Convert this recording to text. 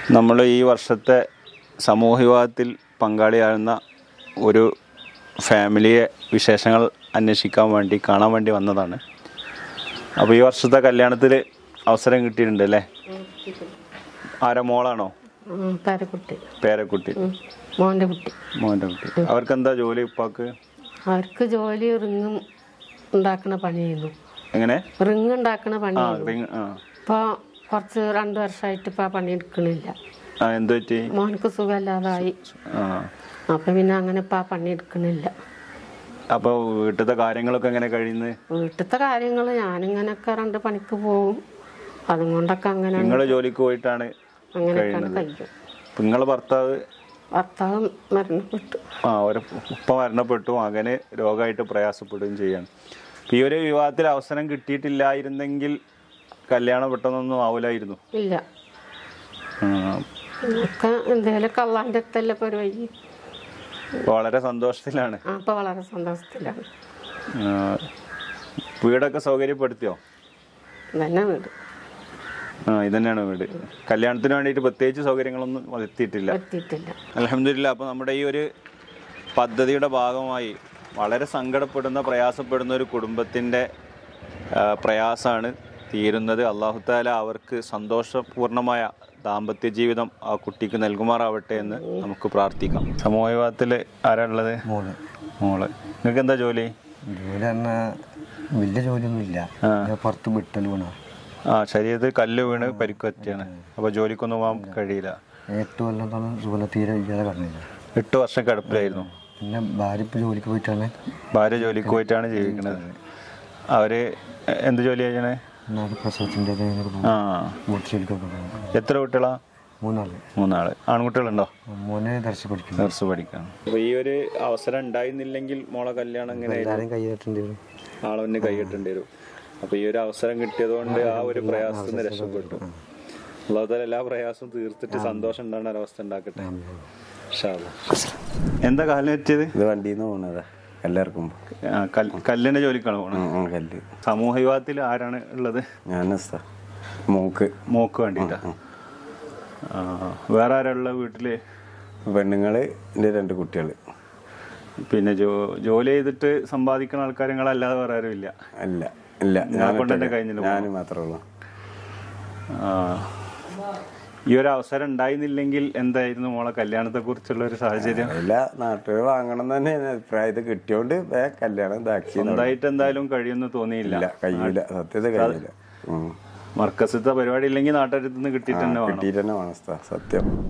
നമ്മൾ ഈ വർഷത്തെ സമൂഹ വിവാഹത്തിൽ പങ്കാളിയാകുന്ന ഒരു ഫാമിലിയെ വിശേഷങ്ങൾ അന്വേഷിക്കാൻ വേണ്ടി കാണാൻ വേണ്ടി വന്നതാണ് അപ്പോൾ ഈ വർഷത്തെ കല്യാണത്തിൽ അവസരം കിട്ടിയിട്ടുണ്ട് അല്ലേ ആരാ മോളാണോ ഉം, പേരക്കുട്ടി പേരക്കുട്ടി ഉം, മോൻ്റെ കുട്ടി മോൻ്റെ കുട്ടി അവർക്ക് എന്താ ജോലി ഉപ്പാക്ക് അവർക്ക് ജോലി റിങ്ങും ഉണ്ടാക്കണ പണിയായിരുന്നു എങ്ങനെ റിങ് ഉണ്ടാക്കണ ആ പണിയായിരുന്നു റിങ് ആ ഇപ്പോൾ കുറച്ച് രണ്ട് വർഷമായിട്ട് ഇപ്പോൾ ആ പണി എടുക്കണില്ല ആ എന്ത് പറ്റി മോനക്ക് സുഖമില്ലാതായി ആ അപ്പം പിന്നെ അങ്ങനെ ഇപ്പോൾ ആ പണി എടുക്കണില്ല അപ്പോൾ വീട്ടിലത്തെ കാര്യങ്ങളൊക്കെ എങ്ങനെ കഴിയുന്നത് വീട്ടിലത്തെ കാര്യങ്ങൾ ഞാനിങ്ങനെയൊക്കെ രണ്ട് പണിക്ക് പോവും അതും കൊണ്ടൊക്കെ അങ്ങനെ നിങ്ങൾ ജോലിക്ക് പോയിട്ടാണ് അങ്ങനെയൊക്കെയാണ് കഴിയും ഇപ്പം നിങ്ങളെ ഭർത്താവ് ഭർത്താവ് മരണപ്പെട്ടു ആ ഒരു ഉപ്പ മരണപ്പെട്ടു മകന് രോഗമായിട്ട് പ്രയാസപ്പെടുകയും ചെയ്യാണ് ഇപ്പം ഈ ഒരു വിവാഹത്തിൽ അവസരം കിട്ടിയിട്ടില്ലായിരുന്നെങ്കിൽ കല്യാണം പെട്ടെന്നൊന്നും ആവില്ലായിരുന്നു ഇല്ല ഒക്കെ എന്തേലും കള്ളാൻ്റെ അടുത്തല്ല പരിപാടി വളരെ സന്തോഷത്തിലാണ് ആ അപ്പോൾ വളരെ സന്തോഷത്തിലാണ് ആ, വീടൊക്കെ സൗകര്യപ്പെടുത്തിയോ തന്നെ വീട് ആ ഇതന്നെയാണ് വീട് കല്യാണത്തിന് വേണ്ടിയിട്ട് പ്രത്യേകിച്ച് സൗകര്യങ്ങളൊന്നും എത്തിയിട്ടില്ല എത്തിയിട്ടില്ല അലഹമില്ല അപ്പോൾ നമ്മുടെ ഈ ഒരു പദ്ധതിയുടെ ഭാഗമായി വളരെ സങ്കടപ്പെടുന്ന പ്രയാസപ്പെടുന്ന ഒരു കുടുംബത്തിൻ്റെ പ്രയാസമാണ് തീരുന്നത് അള്ളാഹുത്താല അവർക്ക് സന്തോഷപൂർണമായ ദാമ്പത്യ ജീവിതം ആ കുട്ടിക്ക് നൽകുമാറാവട്ടെ എന്ന് നമുക്ക് പ്രാർത്ഥിക്കാം സമൂഹ വിവാഹത്തിൽ ആരാ ഉള്ളത് മോള് മോള് നിങ്ങൾക്ക് എന്താ ജോലി ജോലി പറഞ്ഞാൽ വലിയ ജോലിയൊന്നും ഇല്ല ഞാൻ പുറത്ത് വിട്ടൽ വീണ ആ ശരീരത്തിൽ കല്ല് വീണ് പരിക്കുപറ്റിയാണ് അപ്പോൾ ജോലിക്കൊന്നും പോകാൻ കഴിയില്ല എട്ട് കൊല്ലത്തോളം സുഖം തീരെ ഇല്ലാതെ കടന്നില്ല എട്ട് വർഷം കിടപ്പിലായിരുന്നു പിന്നെ ഭാര്യ ഇപ്പോൾ ജോലിക്ക് പോയിട്ടാണ് ഭാര്യ ജോലിക്ക് പോയിട്ടാണ് ജീവിക്കുന്നത് അവര് എന്ത് ജോലി ചെയ്യണേ നാല് പ്രസവത്തിൻ്റെ ആ മൂട്ട് ജോലിക്കൊക്കെ പോകും എത്ര കുട്ടികളാ മൂന്നാള് മൂന്നാള് ആൺകുട്ടികളുണ്ടോ മോനെ ദർശ പഠിക്കുന്നു നഴ്സ് പഠിക്കണം അപ്പൊ ഈ ഒരു അവസരം ഉണ്ടായിരുന്നില്ലെങ്കിൽ മോളെ കല്യാണം എങ്ങനെ എല്ലാവരും കൈയേറ്റേണ്ടി വരും ആളവന് കൈയിട്ടേണ്ടി വരും അപ്പൊ ഈ ഒരു അവസരം കിട്ടിയത് കൊണ്ട് ആ ഒരു പ്രയാസത്തിൽ നിന്ന് രക്ഷപ്പെട്ടു അല്ലാതെ എല്ലാ പ്രയാസവും തീർത്തിട്ട് സന്തോഷം ഉണ്ടാകുന്ന ഒരവസ്ഥ ഉണ്ടാക്കട്ടെ ഇൻഷാ അല്ലാ. എന്താ കാലിന് പറ്റിയത് ഇത് വണ്ടിയിൽ നിന്ന് പോണതാ എല്ലാവർക്കും ആ, കൽ- കല്ലിന്റെ ജോലിക്കാണ് പോണത് കല്ല് സമൂഹ വിവാഹത്തിൽ ആരാണ് ഉള്ളത് ഞാൻ മൂക്ക് മോക്ക് വേണ്ടിട്ടാ ആ, വേറെ ആരാ ഉള്ള വീട്ടില് പെണ്ണുങ്ങള് എൻ്റെ രണ്ട് കുട്ടികൾ പിന്നെ ജോ ജോലി ചെയ്തിട്ട് സമ്പാദിക്കുന്ന ആൾക്കാർ നിങ്ങളല്ലാതെ വേറെ ആരും ഇല്ല അല്ല ഇല്ല ഞാൻ കൊണ്ട് തന്നെ ഒറ്റയ്ക്ക്. കഴിഞ്ഞല്ലോ ഞാൻ മാത്രമേ ഉള്ളൂ ആ, ഈ ഒരു അവസരം ഉണ്ടായിരുന്നില്ലെങ്കിൽ എന്തായിരുന്നു മോളെ കല്യാണത്തെ കുറിച്ചുള്ള ഒരു സാഹചര്യം അല്ല നാട്ടുകാർ വാങ്ങണം എന്ന് തന്നെ എൻ്റെ അഭിപ്രായം ഇത് കിട്ടിയോണ്ട് വേ കല്യാണം ഇതാക്കി സ്വന്തമായിട്ട് എന്തായാലും കഴിയുമെന്ന് തോന്നിയില്ല ഇല്ല കഴിയൂല സത്യത കഴിയൂല ഉം. മർക്കസത്തെ പരിപാടി ഇല്ലെങ്കിൽ നാട്ടുകാരത്ത് നിന്ന് കിട്ടിയിട്ട് തന്നെ വേണം കിട്ടിയിട്ട് തന്നെ വേണം സത്യം